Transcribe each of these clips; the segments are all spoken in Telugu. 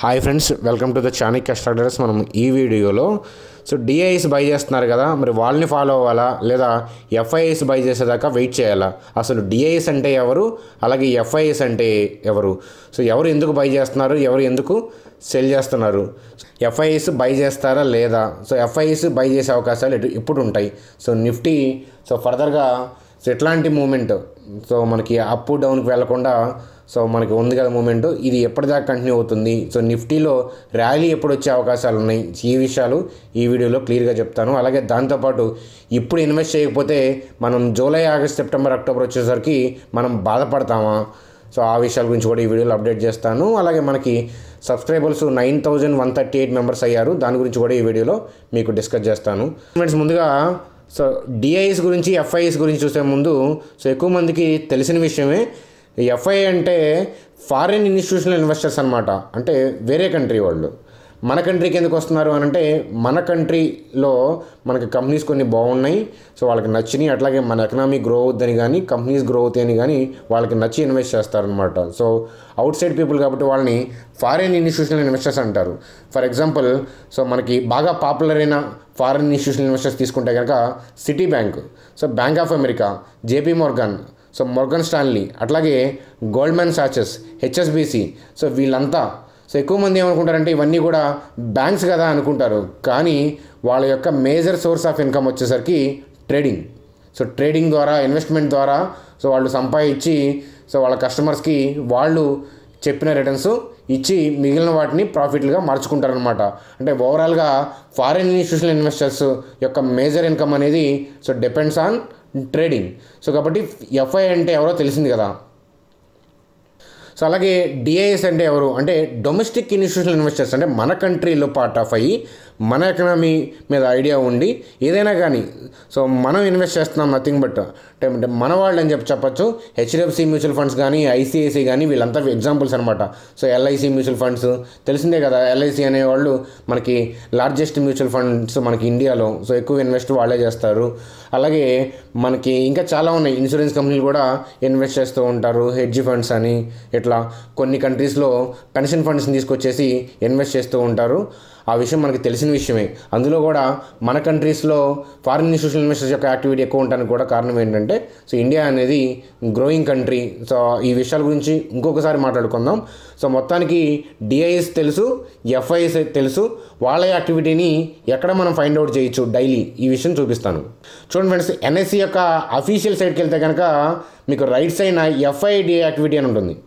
hi friends welcome to the Chanakya starters మనం ఈ వీడియోలో సో డిఐఎస్ బై చేస్తున్నారు కదా మరి వాళ్ళని ఫాలో అవ్వాలా లేదా ఎఫ్ఐఎస్ బై చేసేదాకా వెయిట్ చేయాలా అసలు డిఐఎస్ అంటే ఎవరు అలాగే ఎఫ్ఐఎస్ అంటే ఎవరు సో ఎవరు ఎందుకు బై చేస్తున్నారు ఎవరు ఎందుకు సెల్ చేస్తున్నారు ఎఫ్ఐఎస్ బై చేస్తారా లేదా సో ఎఫ్ఐఎస్ బై చేసే అవకాశాలు ఎటు- ఎప్పుడు ఉంటాయి సో నిఫ్టీ సో ఫర్దర్గా సో ఎట్లాంటి మూమెంట్ సో మనకి అప్ డౌన్కి వెళ్లకుండా సో మనకి ఉంది కదా మూమెంట్ ఇది ఎప్పటిదాకా కంటిన్యూ అవుతుంది సో నిఫ్టీలో ర్యాలీ ఎప్పుడు వచ్చే అవకాశాలు ఉన్నాయి ఈ విషయాలు ఈ వీడియోలో క్లియర్గా చెప్తాను అలాగే దాంతోపాటు ఇప్పుడు ఇన్వెస్ట్ చేయకపోతే మనం జూలై ఆగస్ట్ సెప్టెంబర్ అక్టోబర్ వచ్చేసరికి మనం బాధపడతామా సో ఆ విషయాల గురించి కూడా ఈ వీడియోలో అప్డేట్ చేస్తాను అలాగే మనకి subscribers nine thousand one thirty eight members అయ్యారు దాని గురించి కూడా ఈ వీడియోలో మీకు డిస్కస్ చేస్తాను ఫ్రెండ్స్ ముందుగా సో డిఐఎస్ గురించి ఎఫ్ఐఎస్ గురించి చూసే ముందు సో ఎక్కువ మందికి తెలిసిన విషయమే ఎఫ్ఐ అంటే ఫారిన్ ఇన్స్టిట్యూషనల్ ఇన్వెస్టర్స్ అనమాట అంటే వేరే కంట్రీ వాళ్ళు మన కంట్రీకి ఎందుకు వస్తున్నారు అని అంటే మన కంట్రీలో మనకి కంపెనీస్ కొన్ని బాగున్నాయి సో వాళ్ళకి నచ్చినాయి అట్లాగే మన ఎకనామీ గ్రో అవుద్దని కానీ కంపెనీస్ గ్రో అవుతాయని కానీ వాళ్ళకి నచ్చి ఇన్వెస్ట్ చేస్తారనమాట సో అవుట్ సైడ్ పీపుల్ కాబట్టి వాళ్ళని ఫారిన్ ఇన్స్టిట్యూషనల్ ఇన్వెస్టర్స్ అంటారు ఫర్ ఎగ్జాంపుల్ సో మనకి బాగా పాపులర్ అయిన ఫారిన్ ఇన్స్టిట్యూషనల్ ఇన్వెస్టర్స్ తీసుకుంటే కనుక Citi bank so bank of America JP Morgan so Morgan Stanley అట్లాగే గోల్డ్మెన్ సాచెస్ హెచ్ఎస్బిసి సో వీళ్ళంతా సో ఎక్కువ మంది ఏమనుకుంటారంటే ఇవన్నీ కూడా బ్యాంక్స్ కదా అనుకుంటారు కానీ వాళ్ళ యొక్క మేజర్ సోర్స్ ఆఫ్ ఇన్కమ్ వచ్చేసరికి ట్రేడింగ్ సో ట్రేడింగ్ ద్వారా ఇన్వెస్ట్మెంట్ ద్వారా సో వాళ్ళు సంపాదించి సో వాళ్ళ కస్టమర్స్కి వాళ్ళు చెప్పిన రిటర్న్స్ ఇచ్చి మిగిలిన వాటిని ప్రాఫిట్లుగా మార్చుకుంటారనమాట అంటే ఓవరాల్గా ఫారిన్ ఇన్స్టిట్యూషనల్ ఇన్వెస్టర్స్ యొక్క మేజర్ ఇన్కమ్ అనేది so depends on trading so కాబట్టి ఎఫ్ఐ అంటే ఎవరో తెలిసింది కదా సో అలాగే డిఐఎస్ అంటే ఎవరు అంటే డొమెస్టిక్ ఇన్స్టిట్యూషనల్ ఇన్వెస్టర్స్ అంటే మన కంట్రీలో పార్ట్ ఆఫ్ అయ్యి మన ఎకనామీ మీద ఐడియా ఉండి ఏదైనా కానీ సో మనం ఇన్వెస్ట్ చేస్తున్నాం నథింగ్ బట్ అంటే అంటే మన వాళ్ళు అని చెప్పి చెప్పచ్చు హెచ్డిఎఫ్సి మ్యూచువల్ ఫండ్స్ కానీ ఐసిఐసి కానీ వీళ్ళంతా ఎగ్జాంపుల్స్ అనమాట సో ఎల్ఐసి మ్యూచువల్ ఫండ్స్ తెలిసిందే కదా ఎల్ఐసి అనేవాళ్ళు మనకి లార్జెస్ట్ మ్యూచువల్ ఫండ్స్ మనకి ఇండియాలో సో ఎక్కువ ఇన్వెస్ట్ వాళ్ళే చేస్తారు అలాగే మనకి ఇంకా చాలా ఉన్నాయి ఇన్సూరెన్స్ కంపెనీలు కూడా ఇన్వెస్ట్ చేస్తూ ఉంటారు హెడ్జ్ ఫండ్స్ అని ఇట్లా కొన్ని కంట్రీస్లో పెన్షన్ ఫండ్స్ని తీసుకొచ్చేసి ఇన్వెస్ట్ చేస్తూ ఉంటారు ఆ విషయం మనకి తెలిసిన విషయమే అందులో కూడా మన కంట్రీస్లో ఫారిన్ ఇన్స్టిట్యూషనల్ ఇన్వెస్టర్స్ యొక్క యాక్టివిటీ ఎక్కువ ఉండడానికి కూడా కారణం ఏంటంటే సో ఇండియా అనేది గ్రోయింగ్ కంట్రీ సో ఈ విషయాల గురించి ఇంకొకసారి మాట్లాడుకుందాం సో మొత్తానికి డిఐఎస్ తెలుసు ఎఫ్ఐఎస్ తెలుసు వాళ్ళ యాక్టివిటీని ఎక్కడ మనం ఫైండ్ అవుట్ చేయొచ్చు డైలీ ఈ విషయం చూపిస్తాను చూడండి ఫ్రెండ్స్ ఎన్ఎస్సి యొక్క అఫీషియల్ సైట్కి వెళ్తే కనుక మీకు రైట్ సైడ్ ఎఫ్ఐడిఐ యాక్టివిటీ అని ఉంటుంది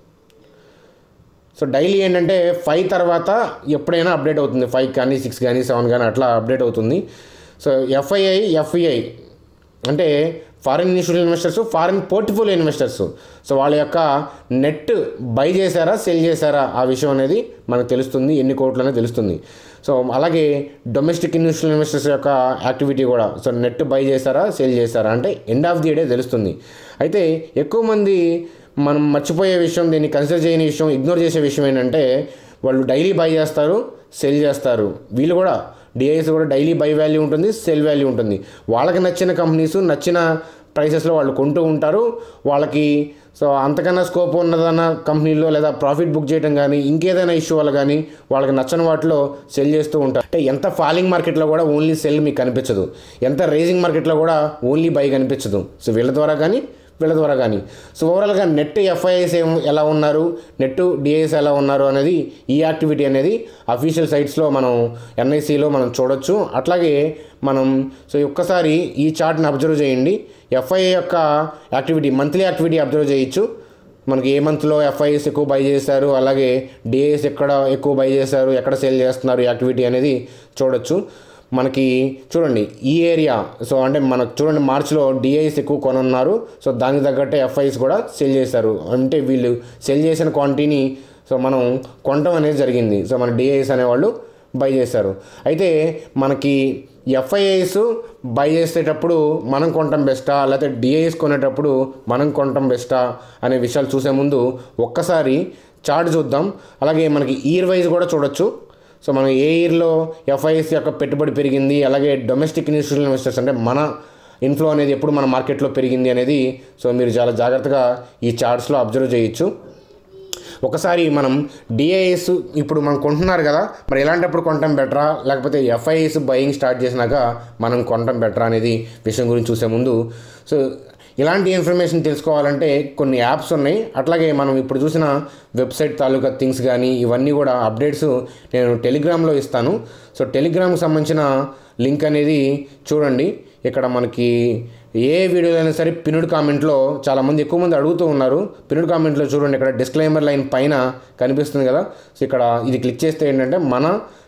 సో డైలీ ఏంటంటే ఫైవ్ తర్వాత ఎప్పుడైనా అప్డేట్ అవుతుంది ఫైవ్ కానీ సిక్స్ కానీ సెవెన్ కానీ అట్లా అప్డేట్ అవుతుంది సో ఎఫ్ఐఐ ఎఫ్ఈఐ అంటే foreign institution investors foreign portfolio investors so వాళ్ళ యొక్క నెట్ బై చేశారా సెల్ చేశారా ఆ విషయం అనేది మనకు తెలుస్తుంది ఎన్ని కోట్లు అనేది తెలుస్తుంది సో అలాగే డొమెస్టిక్ ఇన్స్టిట్యూషన్ ఇన్వెస్టర్స్ యొక్క యాక్టివిటీ కూడా సో నెట్ బై చేశారా సెల్ చేశారా అంటే ఎండ్ ఆఫ్ ది డే తెలుస్తుంది అయితే ఎక్కువ మంది మనం మర్చిపోయే విషయం దీన్ని కన్సిడర్ చేయని విషయం ఇగ్నోర్ చేసే విషయం ఏంటంటే వాళ్ళు డైలీ బై చేస్తారు సెల్ చేస్తారు వీళ్ళు కూడా డిఐఎస్ కూడా డైలీ బై వాల్యూ ఉంటుంది సెల్ వాల్యూ ఉంటుంది వాళ్ళకి నచ్చిన కంపెనీస్ నచ్చిన ప్రైసెస్లో వాళ్ళు కొంటూ ఉంటారు వాళ్ళకి సో అంతకన్నా స్కోప్ ఉన్నదన్న కంపెనీలో లేదా ప్రాఫిట్ బుక్ చేయడం కానీ ఇంకేదైనా ఇష్యూ వల్ల కానీ వాళ్ళకి నచ్చని వాటిలో సెల్ చేస్తూ ఉంటారు అంటే ఎంత ఫాలింగ్ మార్కెట్లో కూడా ఓన్లీ సెల్ మీకు కనిపించదు ఎంత రేజింగ్ మార్కెట్లో కూడా ఓన్లీ బై కనిపించదు సో వీళ్ళ ద్వారా కానీ వీళ్ళ ద్వారా కానీ సో ఓవరాల్గా నెట్ ఎఫ్ఐఎస్ ఏం ఎలా ఉన్నారు నెట్ డిఐఎస్ ఎలా ఉన్నారు అనేది ఈ యాక్టివిటీ అనేది అఫీషియల్ సైట్స్లో మనం ఎన్ఐసిలో మనం చూడొచ్చు అట్లాగే మనం సో ఒక్కసారి ఈ చార్ట్ని అబ్జర్వ్ చేయండి ఎఫ్ఐఏ యొక్క యాక్టివిటీ మంత్లీ యాక్టివిటీ అబ్జర్వ్ చేయొచ్చు మనకి ఏ మంత్లో ఎఫ్ఐఎస్ ఎక్కువ బై చేశారు అలాగే డిఐఎస్ ఎక్కడ ఎక్కువ బై చేశారు ఎక్కడ సేల్ చేస్తున్నారు యాక్టివిటీ అనేది చూడొచ్చు మనకి చూడండి ఈ ఏరియా సో అంటే మనకు చూడండి మార్చిలో డిఐఎస్ ఎక్కువ కొనున్నారు సో దానికి తగ్గట్టే ఎఫ్ఐఎస్ కూడా సెల్ చేశారు అంటే వీళ్ళు సెల్ చేసిన క్వాంటిటీని సో మనం కొనడం అనేది జరిగింది సో మన డిఐఎస్ అనేవాళ్ళు బై చేశారు అయితే మనకి ఎఫ్ఐఐస్ బై చేసేటప్పుడు మనం కొనటం బెస్టా లేకపోతే డిఐఎస్ కొనేటప్పుడు మనం కొనటం బెస్టా అనే విషయాలు చూసే ముందు ఒక్కసారి చార్ట్ చూద్దాం అలాగే మనకి ఇయర్ వైజ్ కూడా చూడొచ్చు సో మనం ఏ ఇయర్లో ఎఫ్ఐఎస్ యొక్క పెట్టుబడి పెరిగింది అలాగే డొమెస్టిక్ ఇన్స్టిట్యూషనల్ ఇన్వెస్టర్స్ అంటే మన ఇన్ఫ్లో అనేది ఎప్పుడు మన మార్కెట్లో పెరిగింది అనేది సో మీరు చాలా జాగ్రత్తగా ఈ చార్ట్స్లో అబ్జర్వ్ చేయొచ్చు ఒకసారి మనం డిఐఎస్ ఇప్పుడు మనం కొంటున్నారు కదా మరి ఇలాంటప్పుడు కొనటం బెటరా లేకపోతే ఎఫ్ఐఎస్ బయింగ్ స్టార్ట్ చేసినాక మనం కొనటం బెటరా అనేది విషయం గురించి చూసే ముందు సో ఇలాంటి ఇన్ఫర్మేషన్ తెలుసుకోవాలంటే కొన్ని యాప్స్ ఉన్నాయి అట్లాగే మనం ఇప్పుడు చూసిన వెబ్సైట్ తాలూకా థింగ్స్ కానీ ఇవన్నీ కూడా అప్డేట్స్ నేను టెలిగ్రామ్లో ఇస్తాను సో టెలిగ్రామ్కి సంబంధించిన లింక్ అనేది చూడండి ఇక్కడ మనకి ఏ వీడియోలో అయినా సరే పినుడ్ కామెంట్లో చాలామంది ఎక్కువ మంది అడుగుతూ ఉన్నారు పినుడ్ కామెంట్లో చూడండి ఇక్కడ డిస్క్లైమర్ లైన్ పైన కనిపిస్తుంది కదా సో ఇక్కడ ఇది క్లిక్ చేస్తే ఏంటంటే మన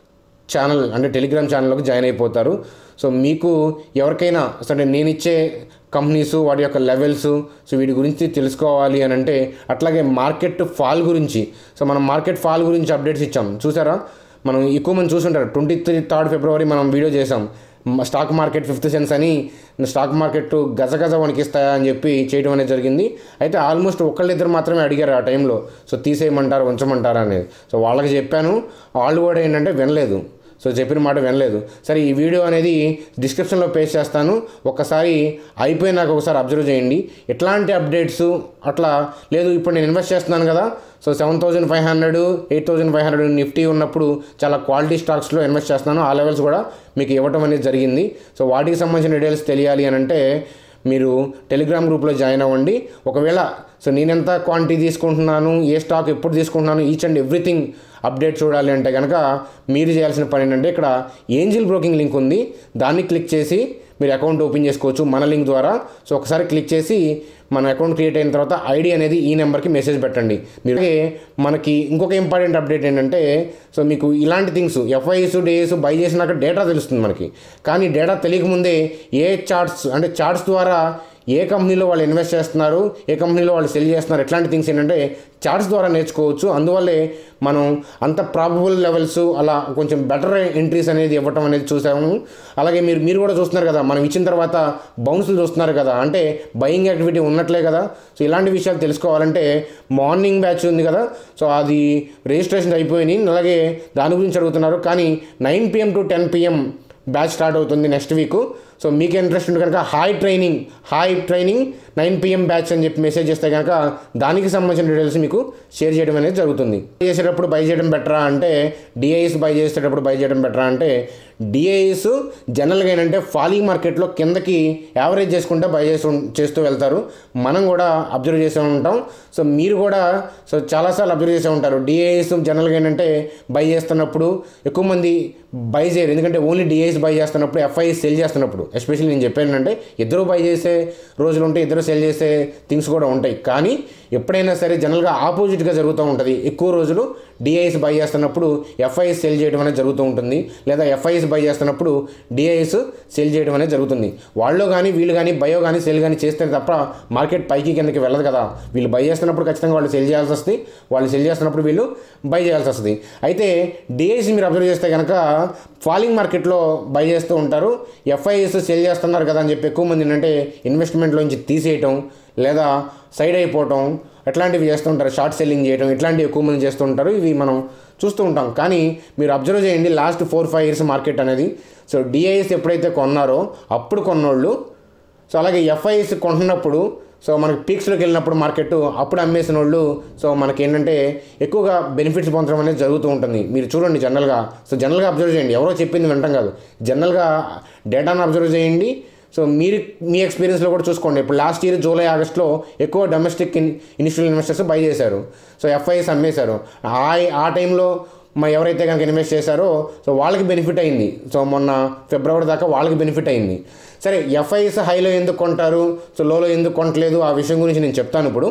ఛానల్ అంటే టెలిగ్రామ్ ఛానల్లోకి జాయిన్ అయిపోతారు సో మీకు ఎవరికైనా సరే నేను ఇచ్చే కంపెనీస్ వాటి యొక్క లెవెల్స్ సో వీటి గురించి తెలుసుకోవాలి అని అంటే అట్లాగే మార్కెట్ ఫాల్ గురించి సో మనం మార్కెట్ ఫాల్ గురించి అప్డేట్స్ ఇచ్చాం చూసారా మనం ఎక్కువ మంది చూసుంటారు ట్వంటీ త్రీ థర్డ్ ఫిబ్రవరి మనం వీడియో చేసాం మ- స్టాక్ మార్కెట్ ఫిఫ్త్ సెన్స్ అని స్టాక్ మార్కెట్ గజ గజ వణికిస్తాయా అని చెప్పి చేయడం అనేది జరిగింది అయితే ఆల్మోస్ట్ ఒకళ్ళిద్దరు మాత్రమే అడిగారు ఆ టైంలో సో తీసేయమంటారు ఉంచమంటారా అనేది సో వాళ్ళకి చెప్పాను వాళ్ళు కూడా ఏంటంటే వినలేదు సో చెప్పిన మాట వినలేదు సరే ఈ వీడియో అనేది డిస్క్రిప్షన్లో పేస్ట్ చేస్తాను ఒక్కసారి అయిపోయినాక ఒకసారి అబ్జర్వ్ చేయండి ఎట్లాంటి అప్డేట్స్ అట్లా లేదు ఇప్పుడు నేను ఇన్వెస్ట్ చేస్తున్నాను కదా so seven thousand five hundred eight thousand five hundred Nifty ఉన్నప్పుడు చాలా క్వాలిటీ స్టాక్స్లో ఇన్వెస్ట్ చేస్తున్నాను ఆ లెవెల్స్ కూడా మీకు ఇవ్వటం అనేది జరిగింది సో వాటికి సంబంధించిన డీటెయిల్స్ తెలియాలి అని అంటే మీరు టెలిగ్రామ్ గ్రూప్లో జాయిన్ అవ్వండి ఒకవేళ సో నేను ఎంత క్వాంటిటీ తీసుకుంటున్నాను ఏ స్టాక్ ఎప్పుడు తీసుకుంటున్నాను ఈచ్ అండ్ ఎవ్రీథింగ్ అప్డేట్ చూడాలి అంటే కనుక మీరు చేయాల్సిన పని ఏంటంటే ఇక్కడ ఏంజిల్ బ్రోకింగ్ లింక్ ఉంది దాన్ని క్లిక్ చేసి మీరు అకౌంట్ ఓపెన్ చేసుకోవచ్చు మన లింక్ ద్వారా సో ఒకసారి క్లిక్ చేసి మన అకౌంట్ క్రియేట్ అయిన తర్వాత ఐడి అనేది ఈ నెంబర్కి మెసేజ్ పెట్టండి మీరు అలాగే మనకి ఇంకొక ఇంపార్టెంట్ అప్డేట్ ఏంటంటే సో మీకు ఇలాంటి థింగ్స్ ఎఫ్ఐఎస్ డేస్ బై చేసినాక డేటా తెలుస్తుంది మనకి కానీ డేటా తెలియకముందే ఏ చార్ట్స్ అంటే చార్ట్స్ ద్వారా ఏ కంపెనీలో వాళ్ళు ఇన్వెస్ట్ చేస్తున్నారు ఏ కంపెనీలో వాళ్ళు సెల్ చేస్తున్నారు ఎట్లాంటి థింగ్స్ ఏంటంటే చార్ట్స్ ద్వారా నేర్చుకోవచ్చు అందువల్లే మనం అంత ప్రాబబుల్ లెవెల్స్ అలా కొంచెం బెటర్ ఎంట్రీస్ అనేది ఇవ్వటం అనేది చూసాము అలాగే మీరు మీరు కూడా చూస్తున్నారు కదా మనం ఇచ్చిన తర్వాత బౌన్స్లు చూస్తున్నారు కదా అంటే బయింగ్ యాక్టివిటీ ఉన్నట్లే కదా సో ఇలాంటి విషయాలు తెలుసుకోవాలంటే మార్నింగ్ బ్యాచ్ ఉంది కదా సో అది రిజిస్ట్రేషన్ అయిపోయినాయి అలాగే దాని గురించి అడుగుతున్నారు కానీ nine PM to ten PM batch start అవుతుంది నెక్స్ట్ వీక్ సో మీకు ఇంట్రెస్ట్ ఉంటే కనుక hi training hi training nine PM batch అని చెప్పి మెసేజ్ చేస్తే కనుక దానికి సంబంధించిన డీటెయిల్స్ మీకు షేర్ చేయడం అనేది జరుగుతుంది బై చేసేటప్పుడు బై చేయడం బెటరా అంటే డిఐఎస్ బై చేసేటప్పుడు బై చేయడం బెటరా అంటే డిఐఎస్ జనరల్గా ఏంటంటే ఫాలింగ్ మార్కెట్లో కిందకి యావరేజ్ చేసుకుంటే బై చేస్తూ చేస్తూ వెళ్తారు మనం కూడా అబ్జర్వ్ చేస్తూ ఉంటాం సో మీరు కూడా సో చాలాసార్లు అబ్జర్వ్ చేస్తూ ఉంటారు డిఐఎస్ జనరల్గా ఏంటంటే బై చేస్తున్నప్పుడు ఎక్కువ మంది బై చేయరు ఎందుకంటే ఓన్లీ డిఐఎస్ బై చేస్తున్నప్పుడు ఎఫ్ఐఎస్ సెల్ చేస్తున్నప్పుడు ఎస్పెషల్లీ నేను చెప్పాను అంటే ఇద్దరు బై చేసే రోజులు ఉంటాయి ఇద్దరు సెల్ చేసే థింగ్స్ కూడా ఉంటాయి కానీ ఎప్పుడైనా సరే జనరల్గా ఆపోజిట్గా జరుగుతూ ఉంటుంది ఎక్కువ రోజులు డిఐఎస్ బై చేస్తున్నప్పుడు ఎఫ్ఐఎస్ సెల్ చేయడం అనేది జరుగుతూ ఉంటుంది లేదా ఎఫ్ఐఎస్ బై చేస్తున్నప్పుడు డిఐఎస్ సెల్ చేయడం అనేది జరుగుతుంది వాళ్ళు కానీ వీళ్ళు కానీ బయో కానీ సెల్ కానీ చేస్తే తప్ప మార్కెట్ పైకి కిందకి వెళ్ళదు కదా వీళ్ళు బై చేస్తున్నప్పుడు ఖచ్చితంగా వాళ్ళు సెల్ చేయాల్సి వస్తుంది వాళ్ళు సెల్ చేస్తున్నప్పుడు వీళ్ళు బై చేయాల్సి వస్తుంది అయితే డిఐఎస్ మీరు అబ్జర్వ్ చేస్తే కనుక ఫాలింగ్ మార్కెట్లో బై చేస్తూ ఉంటారు ఎఫ్ఐఎస్ సెల్ చేస్తున్నారు కదా అని చెప్పి ఎక్కువ మంది ఏంటంటే ఇన్వెస్ట్మెంట్లోంచి తీసేయటం లేదా సైడ్ అయిపోవటం ఎట్లాంటివి చేస్తుంటారు షార్ట్ సెల్లింగ్ చేయడం ఇట్లాంటివి ఎక్కువ మంది చేస్తుంటారు ఇవి మనం చూస్తూ ఉంటాం కానీ మీరు అబ్జర్వ్ చేయండి last four five years market అనేది సో డిఐఎస్ ఎప్పుడైతే కొన్నారో అప్పుడు కొన్నోళ్ళు సో అలాగే ఎఫ్ఐఎస్ కొంటున్నప్పుడు సో మనకి పీక్స్లోకి వెళ్ళినప్పుడు మార్కెట్ అప్పుడు అమ్మేసిన వాళ్ళు సో మనకి ఏంటంటే ఎక్కువగా బెనిఫిట్స్ పొందడం అనేది జరుగుతూ ఉంటుంది మీరు చూడండి జనరల్గా సో జనరల్గా అబ్జర్వ్ చేయండి ఎవరో చెప్పింది వింటాం కాదు జనరల్గా డేటాను అబ్జర్వ్ చేయండి సో మీరు మీ ఎక్స్పీరియన్స్లో కూడా చూసుకోండి ఇప్పుడు లాస్ట్ ఇయర్ జూలై ఆగస్ట్లో ఎక్కువ domestic in initial investors buy చేశారు సో ఎఫ్ఐఎస్ అమ్మేశారు ఆ ఆ టైంలో మా ఎవరైతే కనుక ఇన్వెస్ట్ చేశారో సో వాళ్ళకి బెనిఫిట్ అయింది సో మొన్న ఫిబ్రవరి దాకా వాళ్ళకి బెనిఫిట్ అయింది సరే ఎఫ్ఐఎస్ హైలో ఎందుకు కొంటారు సో లోలో ఎందుకు కొనట్లేదు ఆ విషయం గురించి నేను చెప్తాను ఇప్పుడు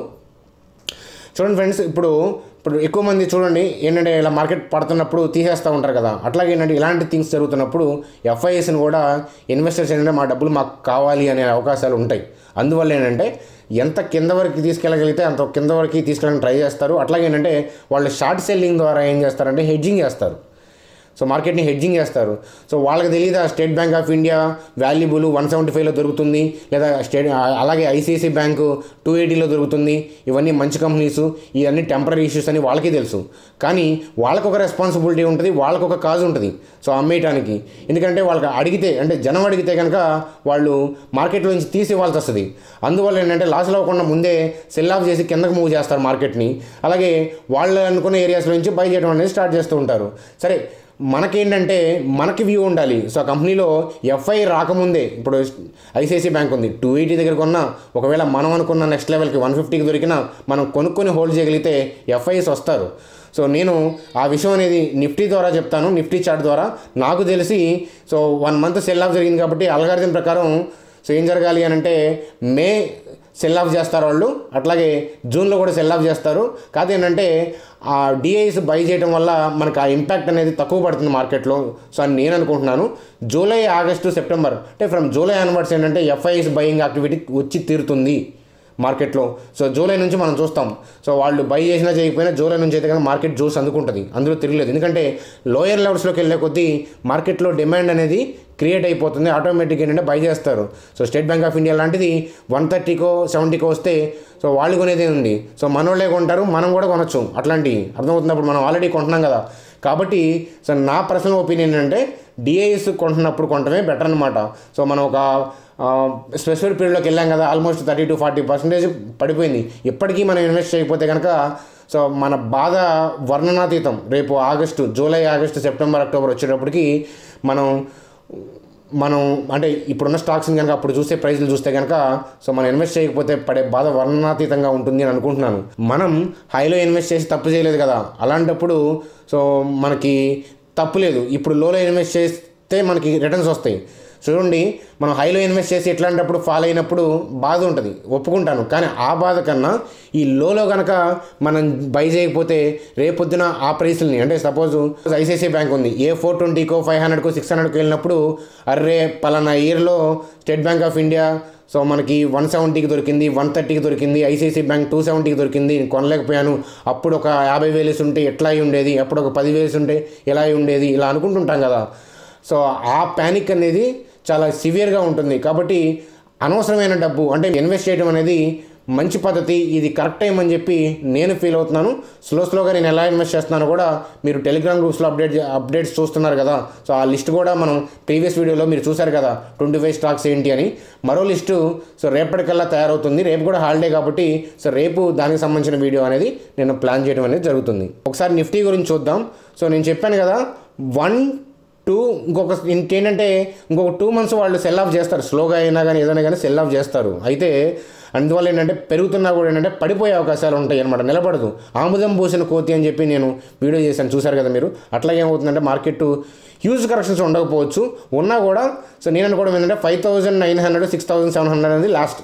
చూడండి ఫ్రెండ్స్ ఇప్పుడు ఇప్పుడు ఎక్కువ మంది చూడండి ఏంటంటే ఇలా మార్కెట్ పడుతున్నప్పుడు తీసేస్తూ ఉంటారు కదా అట్లాగే ఏంటంటే ఇలాంటి థింగ్స్ జరుగుతున్నప్పుడు ఎఫ్ఐఎస్ని కూడా ఇన్వెస్టర్స్ ఏంటంటే మా డబ్బులు మాకు కావాలి అనే అవకాశాలు ఉంటాయి అందువల్ల ఏంటంటే ఎంత కింద వరకు తీసుకెళ్ళగలిగితే అంత కింద వరకు తీసుకెళ్ళడానికి ట్రై చేస్తారు అట్లాగే ఏంటంటే వాళ్ళు షార్ట్ సెల్లింగ్ ద్వారా ఏం చేస్తారంటే హెడ్జింగ్ చేస్తారు సో మార్కెట్ని హెడ్జింగ్ చేస్తారు సో వాళ్ళకి తెలియదా State Bank of India valuable one seventy ఫైవ్లో దొరుకుతుంది లేదా స్టేట్ అలాగే ఐసిఐసి బ్యాంకు టూ ఎయిటీలో దొరుకుతుంది ఇవన్నీ మంచి కంపెనీస్ ఇవన్నీ టెంపరీ ఇష్యూస్ అని వాళ్ళకి తెలుసు కానీ వాళ్ళకు ఒక రెస్పాన్సిబిలిటీ ఉంటుంది వాళ్ళకు ఒక కాజ్ ఉంటుంది సో అమ్మేయటానికి ఎందుకంటే వాళ్ళకి అడిగితే అంటే జనం అడిగితే కనుక వాళ్ళు మార్కెట్లో నుంచి తీసి ఇవ్వాల్సి వస్తుంది అందువల్ల ఏంటంటే లాస్లో అవ్వకుండా ముందే సెల్ ఆఫ్ చేసి కిందకు మూవ్ చేస్తారు మార్కెట్ని అలాగే వాళ్ళు అనుకున్న ఏరియాస్ నుంచి బై చేయడం అనేది స్టార్ట్ చేస్తూ ఉంటారు సరే మనకేంటంటే మనకి వ్యూ ఉండాలి సో ఆ కంపెనీలో ఎఫ్ఐ రాకముందే ఇప్పుడు ఐసిఐసి బ్యాంక్ ఉంది టూ ఎయిటీ దగ్గర కొన్నా ఒకవేళ మనం అనుకున్న నెక్స్ట్ లెవెల్కి వన్ ఫిఫ్టీకి దొరికినా మనం కొనుక్కొని హోల్డ్ చేయగలిగితే ఎఫ్ఐఎస్ వస్తారు సో నేను ఆ విషయం అనేది నిఫ్టీ ద్వారా చెప్తాను నిఫ్టీ చార్ట్ ద్వారా నాకు తెలిసి so one month sell off జరిగింది కాబట్టి అల్గారిథం ప్రకారం సో ఏం జరగాలి అని అంటే మే సెల్ ఆఫ్ చేస్తారు వాళ్ళు అట్లాగే జూన్లో కూడా సెల్ ఆఫ్ చేస్తారు కాదు ఏంటంటే ఆ డిఐస్ బై చేయడం వల్ల మనకు ఆ ఇంపాక్ట్ అనేది తక్కువ పడుతుంది మార్కెట్లో సో అని నేను అనుకుంటున్నాను జూలై ఆగస్టు సెప్టెంబర్ అంటే ఫ్రమ్ జూలై అన్వర్డ్స్ ఏంటంటే ఎఫ్ఐఎస్ బయింగ్ యాక్టివిటీ వచ్చి తీరుతుంది మార్కెట్లో సో జూలై నుంచి మనం చూస్తాం సో వాళ్ళు బై చేసినా చేయకపోయినా జూలై నుంచి అయితే కనుక మార్కెట్ జోస్ అందుకుంటుంది అందులో తిరగలేదు ఎందుకంటే లోయర్ లెవెల్స్లోకి వెళ్ళే కొద్దీ మార్కెట్లో డిమాండ్ అనేది క్రియేట్ అయిపోతుంది ఆటోమేటిక్ ఏంటంటే బై చేస్తారు so State Bank of India లాంటిది వన్ థర్టీకో సెవెంటీకో వస్తే సో వాళ్ళు కొనేదే ఉంది సో మనోళ్ళే కొంటారు మనం కూడా కొనొచ్చు అట్లాంటివి అర్థమవుతున్నప్పుడు మనం ఆల్రెడీ కొంటున్నాం కదా కాబట్టి సో నా పర్సనల్ ఒపీనియన్ ఏంటంటే డిఐఎస్ కొంటున్నప్పుడు కొంటమే బెటర్ అనమాట సో మనం ఒక స్పెసిఫిక్ పీరియడ్లోకి వెళ్ళాం కదా almost thirty to forty percentage పడిపోయింది ఇప్పటికీ మనం ఇన్వెస్ట్ చేయకపోతే కనుక సో మన బాధ వర్ణనాతీతం రేపు August July August September October వచ్చేటప్పటికి మనం మనం అంటే ఇప్పుడున్న స్టాక్స్ని కనుక అప్పుడు చూస్తే ప్రైస్లు చూస్తే కనుక సో మనం ఇన్వెస్ట్ చేయకపోతే పడే బాధ వర్ణనాతీతంగా ఉంటుంది అని అనుకుంటున్నాను మనం హైలో ఇన్వెస్ట్ చేసి తప్పు చేయలేదు కదా అలాంటప్పుడు సో మనకి తప్పు లేదు ఇప్పుడు లోలో ఇన్వెస్ట్ చేస్తే మనకి రిటర్న్స్ వస్తాయి చూడండి మనం హైలో ఇన్వెస్ట్ చేసి ఎట్లాంటప్పుడు ఫాల్ అయినప్పుడు బాధ ఉంటుంది ఒప్పుకుంటాను కానీ ఆ బాధ కన్నా ఈ లోలో కనుక మనం బై చేయకపోతే రేపొద్దున ఆ ప్రైస్ని అంటే సపోజ్ ఐసిఐసిఐ బ్యాంక్ ఉంది ఏ ఫోర్ ట్వంటీకో ఫైవ్ హండ్రెడ్కో సిక్స్ హండ్రెడ్కి వెళ్ళినప్పుడు అర్రే పలానా ఇయర్లో State Bank of India so మనకి వన్ సెవెంటీకి దొరికింది వన్ థర్టీకి దొరికింది ఐసిఐసి బ్యాంక్ టూ సెవెంటీకి దొరికింది నేను కొనలేకపోయాను అప్పుడు ఒక యాభై వేలు వేసి ఉంటే ఎట్లా అయి ఉండేది అప్పుడు ఒక పది వేసి ఉంటే ఎలా అయి ఉండేది ఇలా అనుకుంటుంటాం కదా సో ఆ ప్యానిక్ అనేది చాలా సివియర్గా ఉంటుంది కాబట్టి అనవసరమైన డబ్బు అంటే ఇన్వెస్ట్ చేయడం అనేది మంచి పద్ధతి ఇది కరెక్ట్ టైం అని చెప్పి నేను ఫీల్ అవుతున్నాను స్లో స్లోగా నేను ఎలా ఇన్వెస్ట్ చేస్తున్నానో కూడా మీరు టెలిగ్రామ్ గ్రూప్స్లో అప్డేట్ అప్డేట్స్ చూస్తున్నారు కదా సో ఆ లిస్ట్ కూడా మనం ప్రీవియస్ వీడియోలో మీరు చూశారు కదా ట్వంటీ ఫైవ్ స్టాక్స్ ఏంటి అని మరో లిస్టు సో రేపటికల్లా తయారవుతుంది రేపు కూడా హాలిడే కాబట్టి సో రేపు దానికి సంబంధించిన వీడియో అనేది నేను ప్లాన్ చేయడం అనేది జరుగుతుంది ఒకసారి నిఫ్టీ గురించి చూద్దాం సో నేను చెప్పాను కదా వన్ టూ ఇంకొక ఇంకేంటంటే ఇంకొక టూ మంత్స్ వాళ్ళు సెల్ ఆఫ్ చేస్తారు స్లోగా అయినా కానీ ఏదైనా కానీ సెల్ ఆఫ్ చేస్తారు అయితే అందువల్ల ఏంటంటే పెరుగుతున్నా కూడా ఏంటంటే పడిపోయే అవకాశాలు ఉంటాయి అనమాట నిలబడదు ఆముదం పూసిన కోతి అని చెప్పి నేను వీడియో చేశాను చూశారు కదా మీరు అట్లాగే ఏమవుతుందంటే మార్కెట్ హ్యూజ్ కరెక్షన్స్ ఉండకపోవచ్చు ఉన్నా కూడా సో నేను అనుకోవడం ఏంటంటే five thousand nine hundred six thousand seven hundred అనేది లాస్ట్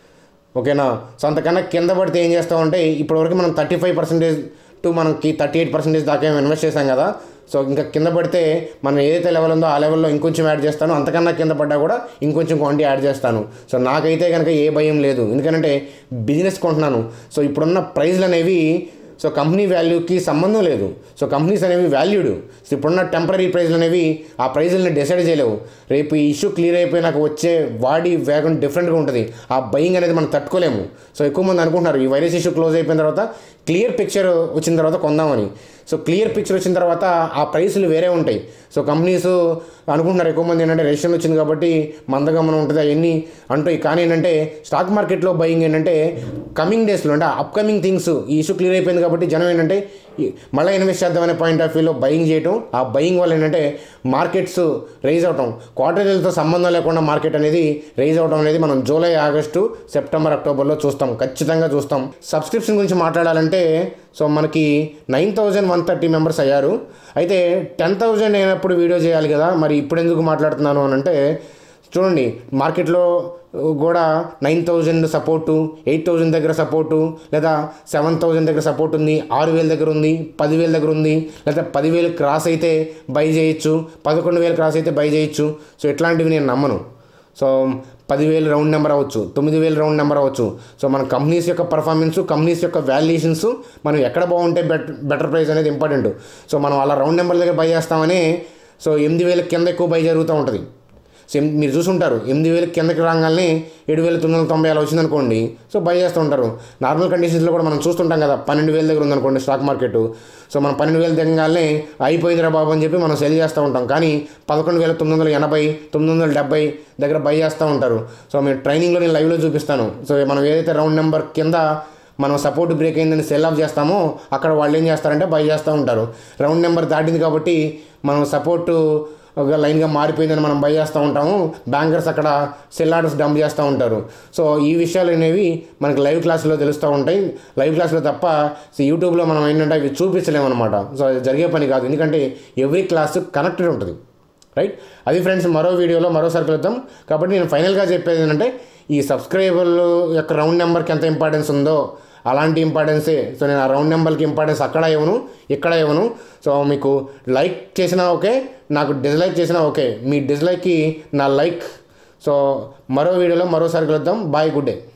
ఓకేనా సో అంతకన్నా కింద పడితే ఏం చేస్తామంటే ఇప్పటివరకు మనం థర్టీ ఫైవ్ పర్సెంటేజ్ టు మనకి థర్టీ ఎయిట్ పర్సెంటేజ్ దాకా ఏమో ఇన్వెస్ట్ చేశాం కదా సో ఇంకా కింద పడితే మనం ఏదైతే లెవెల్ ఉందో ఆ లెవెల్లో ఇంకొంచెం యాడ్ చేస్తాను అంతకన్నా కింద పడ్డా కూడా ఇంకొంచెం క్వాంటిటీ యాడ్ చేస్తాను సో నాకైతే కనుక ఏ భయం లేదు ఎందుకంటే బిజినెస్ కొంటున్నాను సో ఇప్పుడున్న ప్రైజ్లు అనేవి సో కంపెనీ వాల్యూకి సంబంధం లేదు సో కంపెనీస్ అనేవి వాల్యూడ్ సో ఇప్పుడున్న టెంపరీ ప్రైజ్లు అనేవి ఆ ప్రైజ్లని డిసైడ్ చేయలేవు రేపు ఈ ఇష్యూ క్లియర్ అయిపోయినాక వచ్చే వాడి వేగం డిఫరెంట్గా ఉంటుంది ఆ బయింగ్ అనేది మనం తట్టుకోలేము సో ఎక్కువ మంది అనుకుంటున్నారు ఈ వైరస్ ఇష్యూ క్లోజ్ అయిపోయిన తర్వాత క్లియర్ పిక్చర్ వచ్చిన తర్వాత కొందామని సో క్లియర్ పిక్చర్ వచ్చిన తర్వాత ఆ ప్రైస్లు వేరే ఉంటాయి సో కంపెనీస్ అనుకుంటున్నారు ఎక్కువ మంది ఏంటంటే రేషన్ వచ్చింది కాబట్టి మందగమనం ఉంటుంది అవన్నీ అంటాయి కానీ ఏంటంటే స్టాక్ మార్కెట్లో బయింగ్ ఏంటంటే కమింగ్ డేస్లో అంటే అప్కమింగ్ థింగ్స్ ఈ ఇష్యూ క్లియర్ అయిపోయింది కాబట్టి జనం ఏంటంటే ఈ- మళ్ళీ ఇన్వెస్ట్ చేద్దామనే పాయింట్ ఆఫ్ వ్యూలో బయింగ్ చేయటం ఆ బయింగ్ వల్ల ఏంటంటే మార్కెట్స్ రైజ్ అవటం క్వార్టర్లీలతో సంబంధం లేకుండా మార్కెట్ అనేది రైజ్ అవడం అనేది మనం జూలై ఆగస్టు సెప్టెంబర్ అక్టోబర్లో చూస్తాం ఖచ్చితంగా చూస్తాం సబ్స్క్రిప్షన్ గురించి మాట్లాడాలంటే సో మనకి nine thousand one thirty members అయ్యారు అయితే టెన్ థౌజండ్ అయినప్పుడు వీడియో చేయాలి కదా మరి ఇప్పుడు ఎందుకు మాట్లాడుతున్నాను అని అంటే చూడండి మార్కెట్లో కూడా nine thousand support eight thousand దగ్గర సపోర్టు లేదా సెవెన్ థౌజండ్ దగ్గర సపోర్ట్ ఉంది ఆరు వేల దగ్గర ఉంది పదివేల దగ్గర ఉంది లేదా పదివేలు క్రాస్ అయితే బై చేయొచ్చు పదకొండు వేలు క్రాస్ అయితే బై చేయొచ్చు సో ఇట్లాంటివి నేను నమ్మను సో పదివేలు రౌండ్ నెంబర్ అవ్వచ్చు తొమ్మిది వేలు రౌండ్ నెంబర్ అవ్వచ్చు సో మన కంపెనీస్ యొక్క పర్ఫార్మెన్స్ కంపెనీస్ యొక్క వాల్యుయేషన్స్ మనం ఎక్కడ బాగుంటే బెటర్ బెటర్ ప్రైస్ అనేది ఇంపార్టెంట్ సో మనం అలా రౌండ్ నెంబర్ దగ్గర బై చేస్తామని సో ఎనిమిది వేల కింద ఎక్కువ బై జరుగుతూ ఉంటుంది సో ఎం- మీరు చూసుంటారు ఎనిమిది వేల కిందకి రాగానే ఏడు వేల తొమ్మిది వందల తొంభై అలా వచ్చిందనుకోండి సో బై చేస్తూ ఉంటారు నార్మల్ కండిషన్స్లో కూడా మనం చూస్తుంటాం కదా పన్నెండు వేల దగ్గర ఉందనుకోండి స్టాక్ మార్కెట్ సో మనం పన్నెండు వేలు దిగగానే అయిపోయిందిరా బాబు అని చెప్పి మనం సెల్ చేస్తూ ఉంటాం కానీ పదకొండు వేల తొమ్మిది వందల ఎనభై తొమ్మిది వందల డెబ్బై దగ్గర బై చేస్తూ ఉంటారు సో మేము ట్రైనింగ్లో నేను లైవ్లో చూపిస్తాను సో మనం ఏదైతే రౌండ్ నెంబర్ కింద మనం సపోర్ట్ బ్రేక్ అయిందని సెల్ ఆఫ్ చేస్తామో అక్కడ వాళ్ళు ఏం చేస్తారంటే బై చేస్తూ ఉంటారు రౌండ్ నెంబర్ దాటింది కాబట్టి మనం సపోర్టు ఒక లైన్గా మారిపోయిందని మనం బై చేస్తూ ఉంటాము బ్యాంకర్స్ అక్కడ సెల్ ఆర్డర్స్ డంప్ చేస్తూ ఉంటారు సో ఈ విషయాలు అనేవి మనకి లైవ్ క్లాసులో తెలుస్తూ ఉంటాయి లైవ్ క్లాస్లో తప్ప సో యూట్యూబ్లో మనం ఏంటంటే అవి చూపించలేము అనమాట సో అది జరిగే పని కాదు ఎందుకంటే ఎవ్రీ క్లాస్ కనెక్టెడ్ ఉంటుంది రైట్ అది ఫ్రెండ్స్ మరో వీడియోలో మరోసారి కలుద్దాం కాబట్టి నేను ఫైనల్గా చెప్పేది ఏంటంటే ఈ సబ్స్క్రైబర్లు యొక్క రౌండ్ నెంబర్కి ఎంత ఇంపార్టెన్స్ ఉందో అలాంటి ఇంపార్టెన్సే సో నేను ఆ రౌండ్ నెంబర్కి ఇంపార్టెన్స్ అక్కడ ఇవ్వను ఇక్కడ ఇవ్వను సో మీకు లైక్ చేసినా ఓకే నాకు డిస్లైక్ చేసినా ఓకే మీ డిస్లైక్కి నా లైక్ సో మరో వీడియోలో మరోసారి కలుద్దాం బాయ్ గుడ్ డే